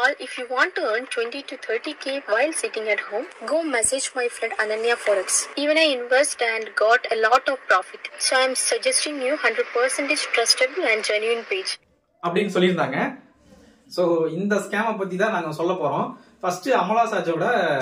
all, if you want to earn 20 to 30k while sitting at home, go message my friend Ananya Forex. Even I invest and got a lot of profit. So I'm suggesting you 100% trustable and genuine page. அப்படின்னு சொல்லியிருந்தாங்க so இந்த ஸ்கேமை பத்தி தான் நாங்க சொல்ல போறோம் first Amala சாஜோட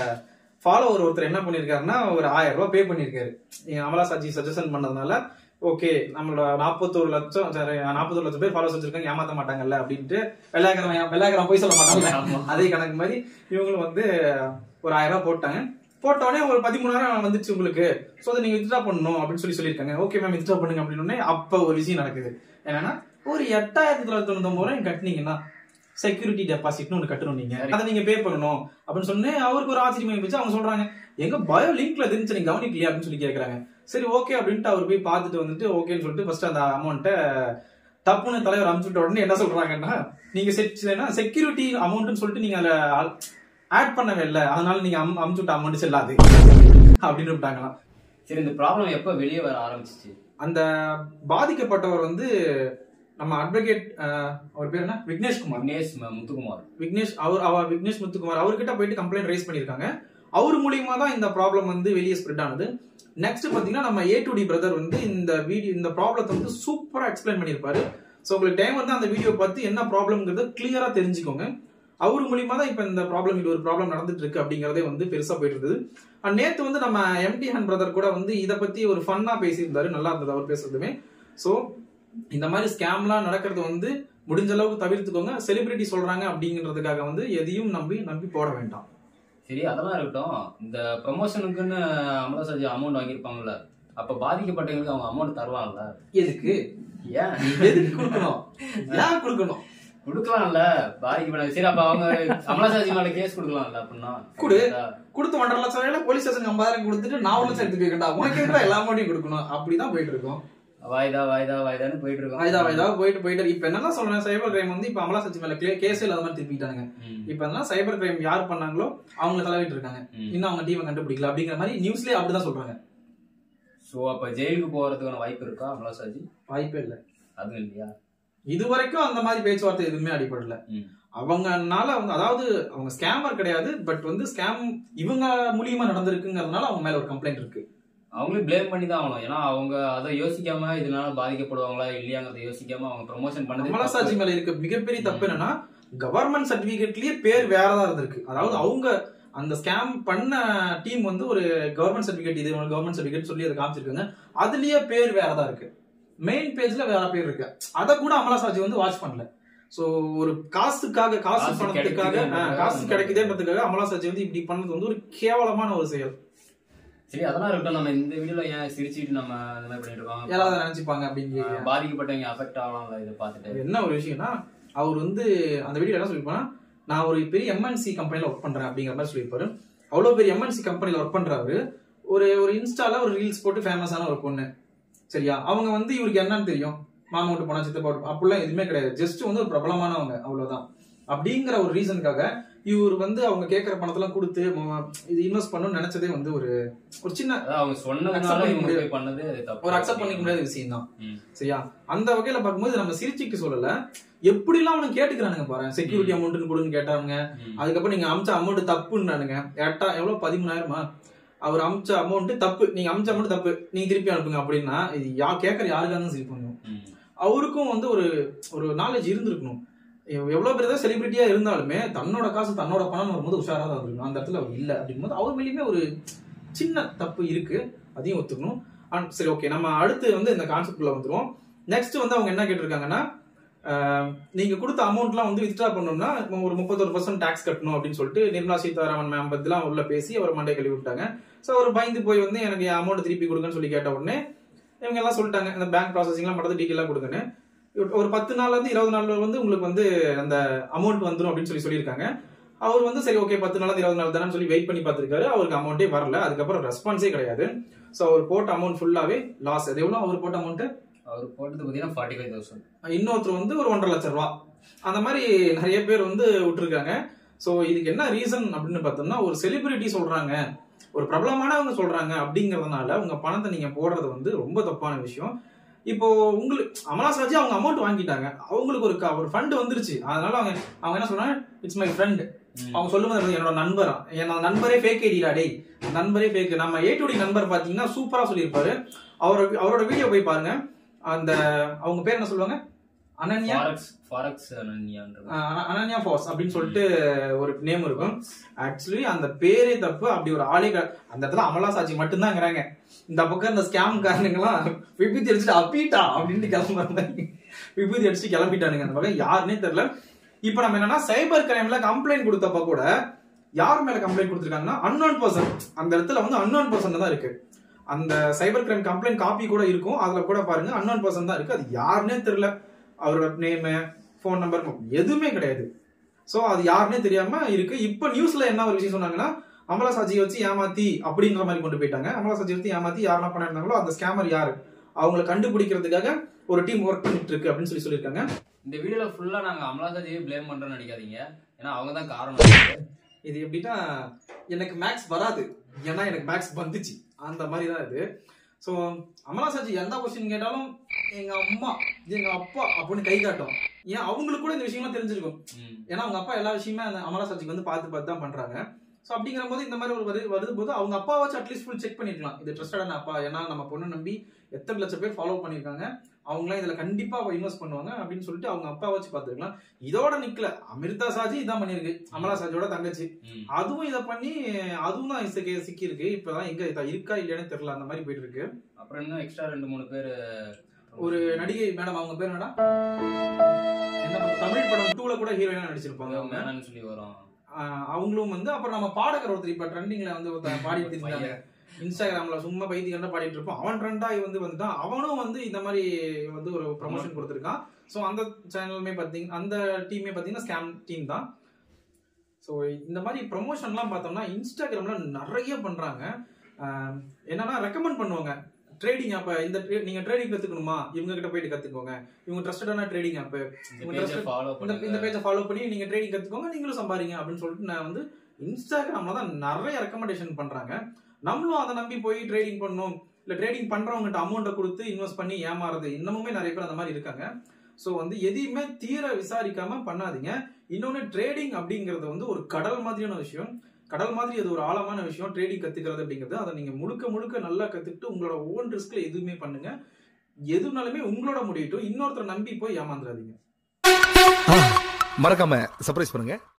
follower ஒருத்தர் என்ன பண்ணிருக்காருன்னா ஒரு ஆயிரம் ரூபாய் பே பண்ணிருக்காரு அமலா சாஜி சஜஷன் பண்ணதுனால ஓகே நம்மளோட நாற்பத்தோரு லட்சம் நாற்பத்தோரு லட்சம் பேர் ஃபாலோஸ் வச்சிருக்காங்க ஏமாத்த மாட்டாங்கல்ல அப்படின்ட்டு வெள்ளாயிரம் வெள்ளாயிரம் போய் சொல்ல மாட்டாங்க அதே கணக்கு மாதிரி இவங்களும் வந்து ஒரு ஆயிரம் ரூபாய் போட்டாங்க போட்ட உடனே ஒரு பதிமூணாயிரம் வந்துச்சு உங்களுக்கு சோ அதை நீங்க வித்ட்ரா பண்ணணும் அப்படின்னு சொல்லி சொல்லியிருக்காங்க ஓகே மேம் வித்ட்ரா பண்ணுங்க அப்படின்னு உடனே அப்ப ஒரு விஷயம் நடக்குது என்னன்னா ஒரு எட்டாயிரத்தி தொள்ளாயிரத்தி தொண்ணூத்தி ரூபாய் கட்டினீங்கன்னா செக்யூரிட்டி டெபாசிட்னு ஒன்று கட்டணும் நீங்க அதை நீங்க பே பண்ணணும் அப்படின்னு சொன்னே அவருக்கு ஒரு ஆச்சரியமா இருந்துச்சு அவங்க சொல்றாங்க எங்க பயோ லிங்க்ல தெரிஞ்சு நீங்க கவனிக்கலையா அப்படின்னு சொல்லி கேக்குறாங்க சரி ஓகே அப்படின்ட்டு அவர் போய் பார்த்துட்டு வந்துட்டு ஓகேன்னு சொல்லிட்டு ஃபர்ஸ்ட் அந்த அமௌண்ட்டை தப்புன்னு தலைவர் அனுப்பிச்சுட்ட உடனே என்ன சொல்றாங்கன்னா நீங்க செக்யூரிட்டி அமௌண்ட்னு சொல்லிட்டு நீங்க அதுல ஆட் பண்ணவே இல்லை அதனால நீங்க அம் அமுச்சுட்ட அமௌண்ட் செல்லாது அப்படின்னு விட்டாங்களாம் சரி இந்த ப்ராப்ளம் எப்போ வெளியே வர ஆரம்பிச்சிச்சு அந்த பாதிக்கப்பட்டவர் வந்து நம்ம அட்வொகேட் அவர் பேர் என்ன விக்னேஷ்குமார் விக்னேஷ் ம- முத்துக்குமார் விக்னேஷ் அவர் அவர் விக்னேஷ் முத்துக்குமார் அவர்கிட்ட போயிட்டு கம்ப்ளைண்ட் ரைஸ் பண்ணிருக்காங்க அவர் மூலியமா தான் இந்த ப்ராப்ளம் வந்து வெளியே ஸ்ப்ரெட் ஆனது நெக்ஸ்ட் பாத்தீங்கன்னா நம்ம ஏ டு டி பிரதர் வந்து இந்த வீடியோ இந்த ப்ராப்ளத்தை வந்து சூப்பரா எக்ஸ்பிளைன் பண்ணியிருப்பாரு ஸோ உங்களுக்கு டைம் வந்து அந்த வீடியோ பார்த்து என்ன ப்ராப்ளம்ங்கிறத கிளியரா தெரிஞ்சுக்கோங்க அவர் மூலியமா தான் இப்ப இந்த ப்ராப்ளம் இது ஒரு ப்ராப்ளம் நடந்துட்டு இருக்கு அப்படிங்கறதே வந்து பெருசா போயிட்டு இருந்தது அண்ட் நேத்து வந்து நம்ம எம்டி ஹன் பிரதர் கூட வந்து இத பத்தி ஒரு ஃபன்னா பேசியிருந்தாரு நல்லா இருந்தது அவர் பேசுறதுமே சோ இந்த மாதிரி ஸ்கேம்லாம் நடக்கிறது வந்து முடிஞ்ச அளவுக்கு தவிர்த்துக்கோங்க செலிபிரிட்டி சொல்றாங்க அப்படிங்கிறதுக்காக வந்து எதையும் நம்பி நம்பி போட வேண்டாம் சரி அதெல்லாம் இருக்கட்டும் இந்த ப்ரமோஷனுக்குன்னு அமலாசாஜி அமௌண்ட் வாங்கியிருப்பாங்கல்ல அப்ப பாதிக்கப்பட்டவங்களுக்கு அவங்க அமௌண்ட் தருவாங்கல்ல எதுக்கு ஏன் எதுக்கு கொடுக்கணும் ஏன் கொடுக்கணும் கொடுக்கலாம்ல பாதிக்கப்பட்ட சரி அப்ப அவங்க அமலாசாஜி மேல கேஸ் கொடுக்கலாம்ல அப்படின்னா கொடு. கொடுத்து ஒன்றரை லட்சம் ரூபாயில போலீஸ் ஸ்டேஷன் ஐம்பதாயிரம் கொடுத்துட்டு நான் ஒரு லட்சம் எடுத்து போய்க்கண்டா உனக்கு எதுக்கு எல்லா அமௌண்ட்டையும் கொடுக்கணும் அப்படிதான் போயிட்டு இருக்கோம் வாய்தா வாய்தா வாய்தான்னு போயிட்டு இருக்கோம் வயதா வயதா போயிட்டு போயிட்டு இப்ப என்ன சொல்றேன் சைபர் கிரைம் வந்து இப்ப அமலா சச்சி மேல கேஸ் இல்லாத மாதிரி திருப்பிட்டாங்க ம், இப்ப என்ன சைபர் கிரைம் யார் பண்ணாங்களோ அவங்க தலைவிட்டு இருக்காங்க ம். இன்னும் அவங்க டீமை கண்டுபிடிக்கல அப்படிங்கிற மாதிரி நியூஸ்லயே அப்படிதான் சொல்றாங்க சோ அப்ப ஜெயிலுக்கு போறதுக்கான வாய்ப்பு இருக்கா அமலாசாஜி வாய்ப்பே இல்ல அதுவும் இல்லையா இது வரைக்கும் அந்த மாதிரி பேச்சுவார்த்தை எதுவுமே அடிப்படல ம். அவங்கனால அவங்க அதாவது அவங்க ஸ்கேமர் கிடையாது பட் வந்து ஸ்கேம் இவங்க மூலியமா நடந்திருக்குங்கிறதுனால அவங்க மேல ஒரு கம்ப்ளைண்ட் இருக்கு அவங்களே ப்ளேம் பண்ணி தான் ஆகணும் ஏன்னா அவங்க அதை யோசிக்காம இதனால பாதிக்கப்படுவாங்களா இல்லையாங்கிறத யோசிக்காம அவங்க ப்ரொமோஷன் பண்ணது அமலாசாட்சி தப்பு. மேல இருக்க மிகப்பெரிய தப்பு என்னன்னா கவர்மெண்ட் சர்டிபிகேட்லயே பேர் வேறதா இருந்திருக்கு அதாவது அவங்க அந்த ஸ்கேம் பண்ண டீம் வந்து ஒரு கவர்மெண்ட் சர்டிபிகேட் இது கவர்மெண்ட் சர்டிபிகேட் சொல்லி அதை காமிச்சிருக்காங்க அதுலயே பேர் வேறதா இருக்கு மெயின் பேஜ்ல வேற பேர் இருக்கு அத கூட அமலாசாட்சி வந்து வாட்ச் பண்ணல சோ ஒரு காசுக்காக காசு காசு பணத்துக்காக கிடைக்குதுன்றதுக்காக ஆ, காசு அந்த- கிடைக்குதேன்றதுக்காக அமலாசாட்சி வந்து இப்படி பண்ணது வந்து ஒரு கேவலமான ஒரு செயல் சரி அதெல்லாம் இருக்கட்டும் நம்ம இந்த வீடியோல ஏன் சிரிச்சுட்டு நம்ம இந்த மாதிரி பண்ணிட்டு இருக்கோம் யாராவது நினைச்சுப்பாங்க அப்படின்னு ஆஹ் பாதிக்கப்பட்டவங்க அஃபெக்ட் ஆகலாம்ல இதை பார்த்துட்டு என்ன ஒரு விஷயம்னா அவர் வந்து அந்த வீடியோ என்ன சொல்லிருப்பானா நான் ஒரு பெரிய எம்என்சி கம்பெனில ஒர்க் பண்றேன் அப்படிங்கிற மாதிரி சொல்லியிருப்பாரு அவ்வளவு பெரிய எம்என்சி கம்பெனில ஒர்க் பண்றாரு ஒரு ஒரு இன்ஸ்டால ஒரு ரீல்ஸ் போட்டு ஃபேமஸான ஒரு பொண்ணு சரியா அவங்க வந்து இவருக்கு என்னன்னு தெரியும் மாமா விட்டு போனா சித்தப்பா விட்டு அப்படிலாம் எதுவுமே கிடையாது ஜஸ்ட் வந்து ஒரு பிரபலமானவங்க அவ்வளவுதான் அப்படிங்கிற ஒரு ரீசனுக்காக இவர் வந்து அவங்க கேட்கற பணத்தெல்லாம் கொடுத்து ம- இது இன்வெஸ்ட் பண்ணணும்னு நினைச்சதே வந்து ஒரு ஒரு சின்ன அதான் அவங்க Accept சொன்னதுனால பண்ணிக்க இவங்க முடியாது. போய் பண்ணது அது தப்பு ஒரு அக்செப்ட் பண்ணிக்க முடியாத விஷயம் தான் ம். சரியா அந்த வகையில பார்க்கும்போது நம்ம சிரிச்சுக்கு சொல்லல எப்படிலாம் அவனுக்கு கேட்டுக்கிறானுங்க பாரு செக்யூரிட்டி அமௌண்ட்னு கொடுன்னு கேட்டானுங்க ம். அதுக்கப்புறம் நீங்க அமிச்ச அமௌண்ட் தப்புன்னானுங்க எட்டா எவ்வளவு பதிமூணாயிரமா அவர் அமிச்ச அமௌண்ட் தப்பு நீங்க அமிச்ச அமௌண்ட் தப்பு நீங்க திருப்பி அனுப்புங்க அப்படின்னா இது யா கேட்கற யாருக்காக சரி பண்ணும் ம். அவருக்கும் வந்து ஒரு ஒரு நாலேஜ் இருந்திருக்கணும் எவ்- எவ்வளவு பேர் தான் செலிபிரிட்டியா இருந்தாலுமே தன்னோட காசு தன்னோட பணம் வரும்போது உஷாரா தான் இருக்கணும் அந்த இடத்துல அவர் இல்ல அப்படிங்கும்போது அவர் மேலேயுமே ஒரு சின்ன தப்பு இருக்கு அதையும் ஒத்துக்கணும் அண்ட் சரி ஓகே நம்ம அடுத்து வந்து இந்த கான்செப்ட்ல வந்துருவோம் நெக்ஸ்ட் வந்து அவங்க என்ன கேட்டிருக்காங்கன்னா ஆஹ், நீங்க கொடுத்த அமௌண்ட்லாம் வந்து வித்ட்ரா பண்ணணும்னா ஒரு முப்பத்தொரு பர்சன்ட் டாக்ஸ் கட்டணும் அப்படின்னு சொல்லிட்டு நிர்மலா சீதாராமன் மேம் பத்திலாம் உள்ள பேசி அவர் மண்டை கழுவி விட்டாங்க ஸோ அவர் பயந்து போய் வந்து எனக்கு அமௌண்ட் திருப்பி கொடுங்கன்னு சொல்லி கேட்ட உடனே இவங்க எல்லாம் சொல்லிட்டாங்க இந்த பேங்க் ப்ராசஸிங்லாம் பண்றது டீட்டெயிலாக கொடுங்கன்னு ஒரு பத்து நாள்ல இருந்து இருபது நாள்ல வந்து உங்களுக்கு வந்து அந்த அமௌண்ட் வந்துடும் அப்படின்னு சொல்லி சொல்லியிருக்காங்க அவர் வந்து சரி ஓகே பத்து நாள் இருந்து இருபது நாள் தானே சொல்லி வெயிட் பண்ணி பார்த்திருக்காரு அவருக்கு அமௌண்ட்டே வரல அதுக்கப்புறம் ரெஸ்பான்ஸே கிடையாது ஸோ அவர் போட்ட அமௌண்ட் ஃபுல்லாவே லாஸ் அது எவ்வளோ அவர் போட்ட அமௌண்ட் அவர் போட்டது பார்த்தீங்கன்னா ஃபார்ட்டி ஃபைவ் தௌசண்ட் இன்னொருத்தர் வந்து ஒரு ஒன்றரை லட்சம் ரூபா அந்த மாதிரி நிறைய பேர் வந்து விட்டுருக்காங்க ஸோ இதுக்கு என்ன ரீசன் அப்படின்னு பார்த்தோம்னா ஒரு செலிபிரிட்டி சொல்றாங்க ஒரு பிரபலமானவங்க சொல்றாங்க அப்படிங்கறதுனால உங்க பணத்தை நீங்க போடுறது வந்து ரொம்ப தப்பான விஷயம் இப்போ உங்களுக்கு அமலா சாஜி அவங்க அமௌண்ட் வாங்கிட்டாங்க அவங்களுக்கு ஒரு க- ஒரு ஃபண்ட் வந்துருச்சு அதனால அவங்க அவங்க என்ன சொல்றாங்க இட்ஸ் மை ஃப்ரெண்ட் ம். அவங்க சொல்லும்போது என்னோட நண்பரா என்னோட நண்பரே ஃபேக் ஐடிடா டேய் நண்பரே ஃபேக் நம்ம ஏ டி நண்பர் பாத்தீங்கன்னா சூப்பரா சொல்லியிருப்பாரு அவரோட அவரோட வீடியோ போய் பாருங்க அந்த அவங்க பேர் என்ன சொல்லுவாங்க அனன்யா ஃபாரக்ஸ் ஃபாரக்ஸ் அனன்யான்ற அஹ் அன- அனன்யா ஃபாஸ் அப்படின்னு சொல்லிட்டு ஒரு நேம் இருக்கும் ஆக்சுவலி அந்த பேரே தப்பு அப்படி ஒரு ஆளே க- அந்த இடத்துல அமலா சாட்சி மட்டும்தாங்கிறாங்க இந்த பக்கம் இந்த ஸ்கேம் காரணங்களாம் விபூதி அடிச்சுட்டு அப்பீட்டா அப்படின்ட்டு கிளம்புறாங்க விபூதி அடிச்சு கிளம்பிட்டானுங்க அந்த பக்கம் யாருன்னே தெரியல இப்போ நம்ம என்னன்னா சைபர் கிரைம்ல கம்ப்ளைண்ட் கொடுத்தப்ப கூட யார் மேல கம்ப்ளைண்ட் கொடுத்துருக்காங்கன்னா அன்னோன் பர்சன் அந்த இடத்துல வந்து அன்னோன் பர்சன் தான் இருக்கு அந்த சைபர் கிரைம் கம்ப்ளைண்ட் காப்பி கூட இருக்கும் அதுல கூட பாருங்க அன்னோன் பர்சன் தான் இருக்கு அது யாருன்னே தெரியல அவரோட நேமு ஃபோன் நம்பர் எதுவுமே கிடையாது சோ அது யாருன்னே தெரியாம இருக்கு இப்போ நியூஸ்ல என்ன ஒரு விஷயம் சொன்னாங்கன்னா அமலா சாட்சியை வச்சு ஏமாத்தி அப்படின்ற மாதிரி கொண்டு போயிட்டாங்க அமலா சாட்சியை வச்சு ஏமாத்தி யாரெல்லாம் பண்ணிருந்தாங்களோ அந்த ஸ்கேமர் யாரு அவங்கள கண்டுபிடிக்கிறதுக்காக ஒரு டீம் ஒர்க் பண்ணிட்டு இருக்கு அப்படின்னு சொல்லி சொல்லியிருக்காங்க இந்த வீடியோல ஃபுல்லா நாங்க அமலாசாஜியே ப்ளேம் பண்றோம்னு நினைக்காதீங்க ஏன்னா அவங்க தான் காரணம் இது எப்படின்னா எனக்கு மேக்ஸ் வராது ஏன்னா எனக்கு மேக்ஸ் வந்துச்சு அந்த மாதிரி தான் இது ஸோ அமலா சாட்சி எந்த கொஸ்டின் கேட்டாலும் எங்க அம்மா எங்க அப்பா அப்படின்னு கை காட்டும் ஏன் அவங்களுக்கு கூட இந்த விஷயம்லாம் தெரிஞ்சிருக்கும் ம். ஏன்னா அவங்க அப்பா எல்லா விஷயமே அந்த அமலா சாட்சிக்கு வந்து பார்த்து பார்த்து தான் பண்றாங்க ஸோ அப்படிங்கிற போது இந்த மாதிரி ஒரு வருது வருது போது அவங்க அப்பா வச்சு அட்லீஸ்ட் ஃபுல் செக் பண்ணிருக்கலாம் இது ட்ரஸ்டடான அப்பா ஏன்னா நம்ம பொண்ணை நம்பி எத்தனை லட்சம் பேர் ஃபாலோ பண்ணியிருக்காங்க அவங்களாம் இதுல கண்டிப்பா இன்வெஸ்ட் பண்ணுவாங்க அப்படின்னு சொல்லிட்டு அவங்க அப்பா வச்சு பார்த்துருக்கலாம் இதோட நிக்கல அமிர்தா சாஜி இதான் பண்ணிருக்கு அமலா சாஜியோட தங்கச்சி ம். அதுவும் இதை பண்ணி அதுவும் தான் சிக்கி சிக்கி இருக்கு இப்பதான் எங்க இதா இருக்கா இல்லையானு தெரியல அந்த மாதிரி போயிட்டு இருக்கு அப்புறம் இன்னும் எக்ஸ்ட்ரா ரெண்டு மூணு பேர் ஒரு நடிகை மேடம் அவங்க பேர் என்னடா என்ன படம்? தமிழ் படம் டூல கூட ஹீரோயினா நடிச்சிருப்பாங்க அவங்க மேனன்னு சொல்லி வரும் ஆஹ் அவங்களும் வந்து அப்புறம் நம்ம பாடகர் ஒருத்தர் இப்ப ட்ரெண்டிங்ல வந்து ஒருத்தன் பாடிட்டு இருந்தாங்க இன்ஸ்டாகிராம்ல சும்மா பைத்தியக்காரனா பாடிட்டு இருப்போம் அவன் ட்ரெண்டா வந்து வந்துட்டான் அவனும் வந்து இந்த மாதிரி வந்து ஒரு ப்ரமோஷன் கொடுத்துருக்கான் ஸோ அந்த சேனலுமே பார்த்தீங்க அந்த டீமே பார்த்தீங்கன்னா ஸ்கேம் டீம் தான் ஸோ இந்த மாதிரி ப்ரொமோஷன்லாம் பார்த்தோம்னா இன்ஸ்டாகிராம்ல நிறைய பண்றாங்க ஆஹ் என்னன்னா ரெக்கமெண்ட் பண்ணுவாங்க ட்ரேடிங் ஆப் இந்த tra- நீங்க ட்ரேடிங் கத்துக்கணுமா இவங்க கிட்ட போயிட்டு கத்துக்கோங்க இவங்க ட்ரஸ்டடான ட்ரேடிங் ஆப் இந்த உங்க பேஜை trusted- ஃபாலோ இந்த பண்ணுங்க இந்த பேஜை ஃபாலோ பண்ணி நீங்க ட்ரேடிங் கத்துக்கோங்க நீங்களும் சம்பாதிங்க அப்படின்னு சொல்லிட்டு நான் வந்து இன்ஸ்டாகிராம்ல தான் நிறைய ரெக்கமெண்டேஷன் பண்றாங்க நம்மளும் அதை நம்பி போய் ட்ரேடிங் பண்ணணும் இல்ல ட்ரேடிங் பண்றவங்ககிட்ட அமௌண்ட்டை கொடுத்து இன்வெஸ்ட் பண்ணி ஏமாறுறது இன்னமுமே நிறைய பேர் அந்த மாதிரி இருக்காங்க ஸோ வந்து எதையுமே தீர விசாரிக்காம பண்ணாதீங்க இன்னொன்னு ட்ரேடிங் அப்படிங்கிறது வந்து ஒரு கடல் மாதிரியான விஷயம் கடல் மாதிரி அது ஒரு ஆழமான விஷயம் ட்ரேடிங் கத்துக்கிறது அப்படிங்கிறது அதை நீங்க முழுக்க முழுக்க நல்லா கத்துக்கிட்டு உங்களோட ஓன் ரிஸ்க்ல எதுவுமே பண்ணுங்க எதுனாலுமே உங்களோட முடியட்டும் இன்னொருத்தரை நம்பி போய் ஏமாந்துடாதீங்க மறக்காம சர்ப்ரைஸ் பண்ணுங்க